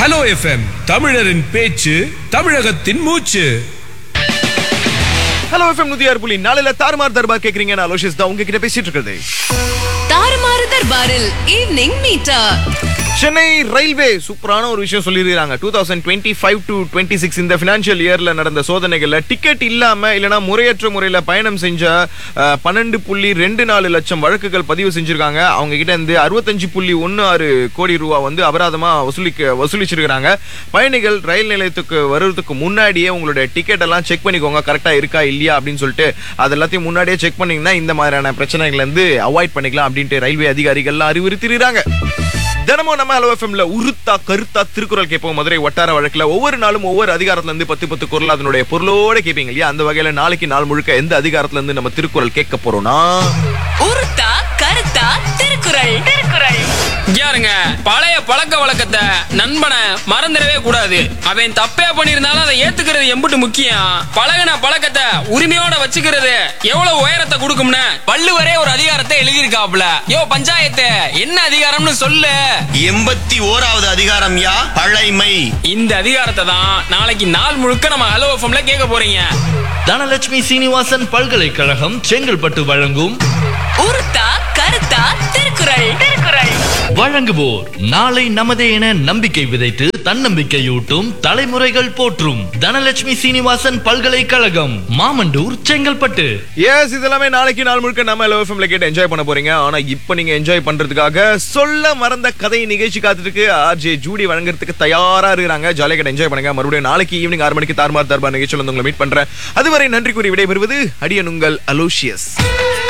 hello FM தமிழரின் பேச்சு தமிழகத்தின் மூச்சு ஹலோ எஃப்எம் நூத்தி ஆறு புள்ளி நாளைல தாறுமாறு தர்பார் கேக்குறீங்க நான் அலோஷிஸ் தான் உங்ககிட்ட பேசிட்டு இருக்கிறது தாறுமாறு தர்பாரில் ஈவினிங் மீட்டா சென்னை ரயில்வே சூப்பரான ஒரு விஷயம் சொல்லியிருக்காங்க two thousand twenty five to twenty six இந்த ஃபினான்ஷியல் இயர்ல நடந்த சோதனைகள்ல டிக்கெட் இல்லாம இல்லனா முறையற்ற முறையில பயணம் செஞ்ச அஹ், பன்னெண்டு புள்ளி ரெண்டு நாலு லட்சம் வழக்குகள் பதிவு செஞ்சிருக்காங்க அவங்க கிட்ட இருந்து அறுபத்தஞ்சு புள்ளி ஒன்னு ஆறு கோடி ரூபா வந்து அபராதமா வசூலிக்க வசூலிச்சிருக்காங்க பயணிகள் ரயில் நிலையத்துக்கு வருவதற்கு முன்னாடியே உங்களுடைய டிக்கெட் எல்லாம் செக் பண்ணிக்கோங்க கரெக்டா இருக்கா இல்லையா அப்படின்னு சொல்லிட்டு அது எல்லாத்தையும் முன்னாடியே செக் பண்ணீங்கன்னா இந்த மாதிரியான பிரச்சனைகள் இருந்து அவாய்ட் பண்ணிக்கலாம் அப்படின்ட்டு ரயில்வே அதிகாரிகள் அறிவுறுத்திருக்காங்க தினமும் நம்ம ஹலோ எஃப்எம்ல உருத்தா கருத்தா திருக்குறள் கேட்போம் மதுரை வட்டார வழக்குல ஒவ்வொரு நாளும் ஒவ்வொரு அதிகாரத்துல இருந்து பத்து பத்து குரல் அதனுடைய பொருளோட கேட்பீங்க இல்லையா அந்த வகையில நாளைக்கு நாள் முழுக்க எந்த அதிகாரத்துல இருந்து நம்ம திருக்குறள் கேட்க போறோம்னா உருத்தா கருத்தா திருக்குறள் திருக்குறள் யாருங்க பழைய பழக்க வழக்கத்தை நண்பனை மறந்துடவே கூடாது அவன் தப்பே பண்ணியிருந்தாலும் அதை ஏத்துக்கிறது எம்புட்டு முக்கியம் பழகுன பழக்கத்தை உரிமையோட வச்சுக்கிறது எவ்வளவு உயரத்தை கொடுக்கும்னு வள்ளுவரே ஒரு அதிகாரத்தை எழுதியிருக்காப்ல யோ பஞ்சாயத்து என்ன அதிகாரம்னு சொல்லு எண்பத்தி ஓராவது அதிகாரம் யா பழைமை இந்த அதிகாரத்தை தான் நாளைக்கு நாள் முழுக்க நம்ம ஹலோ எஃப்எம்ல கேட்க போறீங்க தனலட்சுமி சீனிவாசன் பல்கலைக்கழகம் செங்கல்பட்டு வழங்கும் உருத்தா கருத்தா திருக்குறள் திருக்குறள் வழங்குவோர் நாளை நமதே என நம்பிக்கை விதைத்து தன்னம்பிக்கையூட்டும் தலைமுறைகள் போற்றும் தனலட்சுமி சீனிவாசன் பல்கலைக்கழகம் மாமண்டூர் செங்கல்பட்டு எஸ் இதெல்லாமே நாளைக்கு நாள் முழுக்க நம்ம ஹலோ எஃப்எம்ல கேட்டு என்ஜாய் பண்ண போறீங்க ஆனா இப்போ நீங்க என்ஜாய் பண்றதுக்காக சொல்ல மறந்த கதை நிகழ்ச்சி காத்துட்டு ஆர்ஜே ஜூடி வழங்குறதுக்கு தயாரா இருக்கிறாங்க ஜாலியாக கேட்டு என்ஜாய் பண்ணுங்க மறுபடியும் நாளைக்கு ஈவினிங் ஆறு மணிக்கு தார்மார் தர்பார் நிகழ்ச்சியில் வந்து உங்களை மீட் பண்றேன் அதுவரை நன்றி கூறி விடைபெறுவது அடியன் உங்கள் அலோஷியஸ்